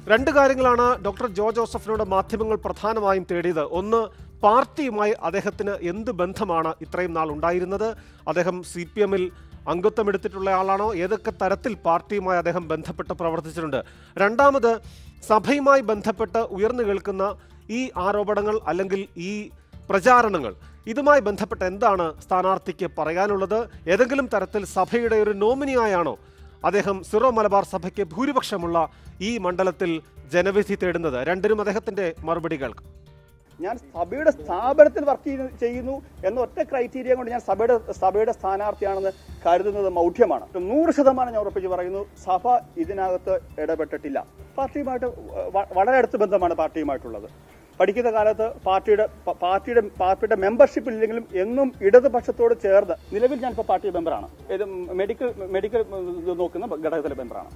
രണ്ട് കാര്യങ്ങളാണ് ഡോക്ടർ ജോ ജോസഫിനോട് മാധ്യമങ്ങൾ പ്രധാനമായും തേടിയത് ഒന്ന് പാർട്ടിയുമായി അദ്ദേഹത്തിന് എന്ത് ബന്ധമാണ് ഇത്രയും നാൾ ഉണ്ടായിരുന്നത് അദ്ദേഹം സി പി എമ്മിൽ അംഗത്വം എടുത്തിട്ടുള്ള ആളാണോ ഏതൊക്കെ തരത്തിൽ പാർട്ടിയുമായി അദ്ദേഹം ബന്ധപ്പെട്ട് പ്രവർത്തിച്ചിട്ടുണ്ട് രണ്ടാമത് സഭയുമായി ബന്ധപ്പെട്ട് ഉയർന്നു കേൾക്കുന്ന ഈ ആരോപണങ്ങൾ അല്ലെങ്കിൽ ഈ പ്രചാരണങ്ങൾ ഇതുമായി ബന്ധപ്പെട്ട് എന്താണ് സ്ഥാനാർത്ഥിക്ക് പറയാനുള്ളത് ഏതെങ്കിലും തരത്തിൽ സഭയുടെ ഒരു നോമിനിയായാണോ അദ്ദേഹം സിറോ മലബാർ സഭയ്ക്ക് ഭൂരിപക്ഷമുള്ള ഈ മണ്ഡലത്തിൽ ജനവിധി തേടുന്നത് രണ്ടിനും അദ്ദേഹത്തിന്റെ മറുപടി കേൾക്കാം ഞാൻ സഭയുടെ സ്ഥാപനത്തിൽ വർക്ക് ചെയ്യുന്ന- ചെയ്യുന്നു എന്ന ഒറ്റ ക്രൈറ്റീരിയ കൊണ്ട് ഞാൻ സഭയുടെ സഭയുടെ സ്ഥാനാർത്ഥിയാണെന്ന് കരുതുന്നത് മൗഢ്യമാണ് നൂറ് ശതമാനം ഞാൻ ഉറപ്പിച്ച് പറയുന്നു സഭ ഇതിനകത്ത് ഇടപെട്ടിട്ടില്ല പാർട്ടിയുമായിട്ട് വ- വളരെ അടുത്ത ബന്ധമാണ് പാർട്ടിയുമായിട്ടുള്ളത് പഠിക്കുന്ന കാലത്ത് പാർട്ടിയുടെ പ- പാർട്ടിയുടെ പാർട്ടിയുടെ മെമ്പർഷിപ്പ് ഇല്ലെങ്കിലും എന്നും ഇടതുപക്ഷത്തോട് ചേർന്ന് നിലവിൽ ഞാനിപ്പോൾ പാർട്ടി മെമ്പറാണ് ഇത് മെഡിക്കൽ മെഡിക്കൽ ഇത് നോക്കുന്ന ഘടകത്തിലെ മെമ്പറാണ്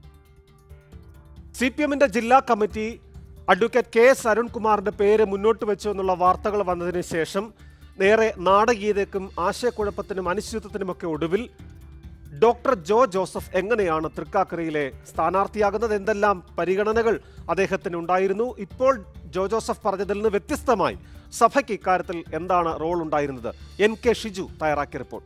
സി പി എമ്മിന്റെ ജില്ലാ കമ്മിറ്റി അഡ്വക്കേറ്റ് കെ എസ് അരുൺകുമാറിന്റെ പേര് മുന്നോട്ട് വെച്ചു എന്നുള്ള വാർത്തകൾ വന്നതിന് ശേഷം നേരെ നാടകീയതയ്ക്കും ആശയക്കുഴപ്പത്തിനും അനിശ്ചിതത്വത്തിനുമൊക്കെ ഒടുവിൽ ഡോക്ടർ ജോ ജോസഫ് എങ്ങനെയാണ് തൃക്കാക്കരയിലെ സ്ഥാനാർത്ഥിയാകുന്നത് എന്തെല്ലാം പരിഗണനകൾ അദ്ദേഹത്തിന് ഉണ്ടായിരുന്നു ഇപ്പോൾ ജോ ജോസഫ് പറഞ്ഞതിൽ നിന്ന് വ്യത്യസ്തമായി സഭയ്ക്ക് ഇക്കാര്യത്തിൽ എന്താണ് റോൾ ഉണ്ടായിരുന്നത് എൻ കെ ഷിജു തയ്യാറാക്കിയ റിപ്പോർട്ട്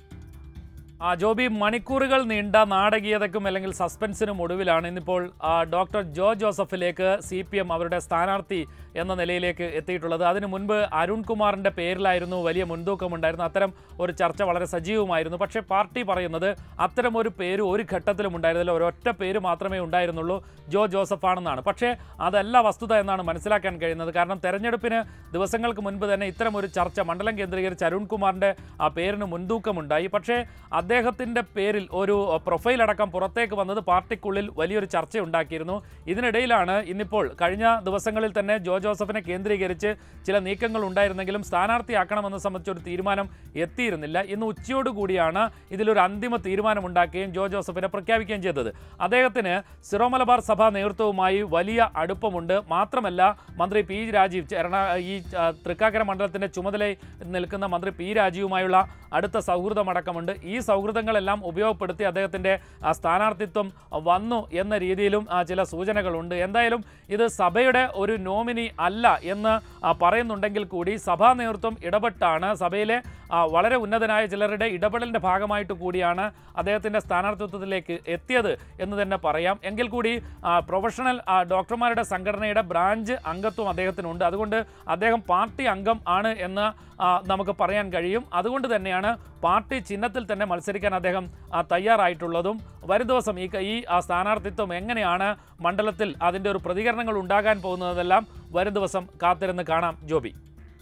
ആ ജോബി മണിക്കൂറുകൾ നീണ്ട നാടകീയതയ്ക്കും അല്ലെങ്കിൽ സസ്പെൻസിനും ഒടുവിലാണ് ഇന്നിപ്പോൾ ആ, ഡോക്ടർ ജോ ജോസഫിലേക്ക് സി പി എം അവരുടെ സ്ഥാനാർത്ഥി എന്ന നിലയിലേക്ക് എത്തിയിട്ടുള്ളത് അതിനു മുൻപ് അരുൺകുമാറിന്റെ പേരിലായിരുന്നു വലിയ മുൻതൂക്കമുണ്ടായിരുന്നു അത്തരം ഒരു ചർച്ച വളരെ സജീവമായിരുന്നു പക്ഷേ പാർട്ടി പറയുന്നത് അത്തരം ഒരു പേര് ഒരു ഘട്ടത്തിലും ഉണ്ടായിരുന്നില്ല ഒരൊറ്റ പേര് മാത്രമേ ഉണ്ടായിരുന്നുള്ളൂ ജോ ജോസഫ് ആണെന്നാണ് പക്ഷേ അതല്ല വസ്തുത എന്നാണ് മനസ്സിലാക്കാൻ കഴിയുന്നത് കാരണം തെരഞ്ഞെടുപ്പിന് ദിവസങ്ങൾക്ക് മുൻപ് തന്നെ ഇത്തരം ഒരു ചർച്ച മണ്ഡലം കേന്ദ്രീകരിച്ച് അരുൺകുമാറിന്റെ ആ പേരിന് മുൻതൂക്കമുണ്ടായി പക്ഷേ അദ്ദേഹത്തിന്റെ പേരിൽ ഒരു പ്രൊഫൈൽ അടക്കം പുറത്തേക്ക് വന്നത് പാർട്ടിക്കുള്ളിൽ വലിയൊരു ചർച്ച ഉണ്ടാക്കിയിരുന്നു ഇതിനിടയിലാണ് ഇന്നിപ്പോൾ കഴിഞ്ഞ ദിവസങ്ങളിൽ തന്നെ ജോ ജോസഫിനെ കേന്ദ്രീകരിച്ച് ചില നീക്കങ്ങൾ ഉണ്ടായിരുന്നെങ്കിലും സ്ഥാനാർത്ഥിയാക്കണമെന്ന് സംബന്ധിച്ച് ഒരു തീരുമാനം എത്തിയിരുന്നില്ല ഇന്ന് ഉച്ചയോടുകൂടിയാണ് ഇതിലൊരു അന്തിമ തീരുമാനം ഉണ്ടാക്കുകയും ജോ ജോസഫിനെ പ്രഖ്യാപിക്കുകയും ചെയ്തത് അദ്ദേഹത്തിന് സിറോ മലബാർ സഭാ നേതൃത്വവുമായി വലിയ അടുപ്പമുണ്ട് മാത്രമല്ല മന്ത്രി പി രാജീവ് എറണാ ഈ ആ, തൃക്കാക്കര മണ്ഡലത്തിന്റെ ചുമതലയിൽ നിൽക്കുന്ന മന്ത്രി പി രാജീവുമായുള്ള അടുത്ത സൗഹൃദമടക്കമുണ്ട് ഈ സൗഹൃദങ്ങളെല്ലാം ഉപയോഗപ്പെടുത്തി അദ്ദേഹത്തിന്റെ ആ, സ്ഥാനാർത്ഥിത്വം വന്നു എന്ന രീതിയിലും ആ, ചില സൂചനകളുണ്ട് എന്തായാലും ഇത് സഭയുടെ ഒരു നോമിനി അല്ല എന്ന് ആ, പറയുന്നുണ്ടെങ്കിൽ കൂടി സഭാ നേതൃത്വം ഇടപെട്ടാണ് സഭയിലെ ആ, വളരെ ഉന്നതനായ ചിലരുടെ ഇടപെടലിന്റെ ഭാഗമായിട്ട് കൂടിയാണ് അദ്ദേഹത്തിന്റെ സ്ഥാനാർത്ഥിത്വത്തിലേക്ക് എത്തിയത് എന്ന് തന്നെ പറയാം എങ്കിൽ കൂടി ആ, പ്രൊഫഷണൽ ആ, ഡോക്ടർമാരുടെ സംഘടനയുടെ ബ്രാഞ്ച് അംഗത്വം അദ്ദേഹത്തിനുണ്ട് അതുകൊണ്ട് അദ്ദേഹം പാർട്ടി അംഗം ആണ് എന്ന് ആ, നമുക്ക് പറയാൻ കഴിയും അതുകൊണ്ട് തന്നെയാണ് പാർട്ടി ചിഹ്നത്തിൽ തന്നെ മത്സരിക്കാൻ അദ്ദേഹം ആ, തയ്യാറായിട്ടുള്ളതും വരും ദിവസം ഈ ഈ ആ സ്ഥാനാർത്ഥിത്വം എങ്ങനെയാണ് മണ്ഡലത്തിൽ അതിൻ്റെ ഒരു പ്രതികരണങ്ങൾ ഉണ്ടാകാൻ പോകുന്നതെല്ലാം വരും ദിവസം കാത്തിരുന്ന് കാണാം ജോബി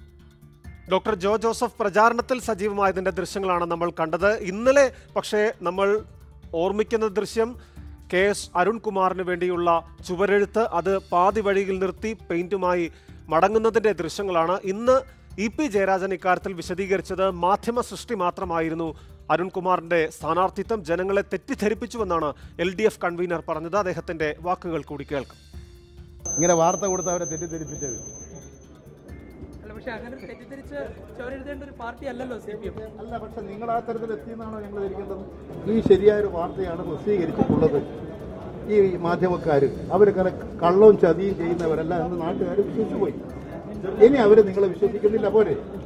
ഡോക്ടർ ജോ ജോസഫ് പ്രചാരണത്തിൽ സജീവമായതിന്റെ ദൃശ്യങ്ങളാണ് നമ്മൾ കണ്ടത് ഇന്നലെ പക്ഷേ നമ്മൾ ഓർമ്മിക്കുന്ന ദൃശ്യം കെ എസ് അരുൺകുമാറിന് വേണ്ടിയുള്ള ചുവരെഴുത്ത് അത് പാതി വഴിയിൽ നിർത്തി പെയിന്റുമായി മടങ്ങുന്നതിന്റെ ദൃശ്യങ്ങളാണ് ഇന്ന് ഇ പി ജയരാജൻ ഇക്കാര്യത്തിൽ വിശദീകരിച്ചത് മാധ്യമ സൃഷ്ടി മാത്രമായിരുന്നു അരുൺകുമാറിന്റെ സ്ഥാനാർത്ഥിത്വം ജനങ്ങളെ തെറ്റിദ്ധരിപ്പിച്ചുവെന്നാണ് എൽ ഡി എഫ് കൺവീനർ പറഞ്ഞത് അദ്ദേഹത്തിന്റെ വാക്കുകൾ കൂടി കേൾക്കാം ഇങ്ങനെ വാർത്ത കൊടുത്ത് അവരെ തെറ്റിദ്ധരിപ്പിച്ചത് അല്ല പക്ഷെ അങ്ങനെ തെറ്റിദ്ധരിച്ച് ചോരെഴുതേണ്ട ഒരു പാർട്ടി അല്ലല്ലോ സി പി എം അല്ല പക്ഷെ നിങ്ങൾ ആ തരത്തിൽ എത്തിയെന്നാണോ ഞങ്ങൾ ധരിക്കേണ്ടത് ഈ ശരിയായൊരു വാർത്തയാണ് പ്രസിദ്ധീകരിച്ചിട്ടുള്ളത് ഈ മാധ്യമക്കാർ അവർ കള്ളവും ചതിയും ചെയ്യുന്നവരെല്ലാം ഇന്ന് നാട്ടുകാർ വിശ്വസിച്ചു പോയി ഇനി അവർ നിങ്ങളെ വിശ്വസിക്കുന്നില്ല പോരെ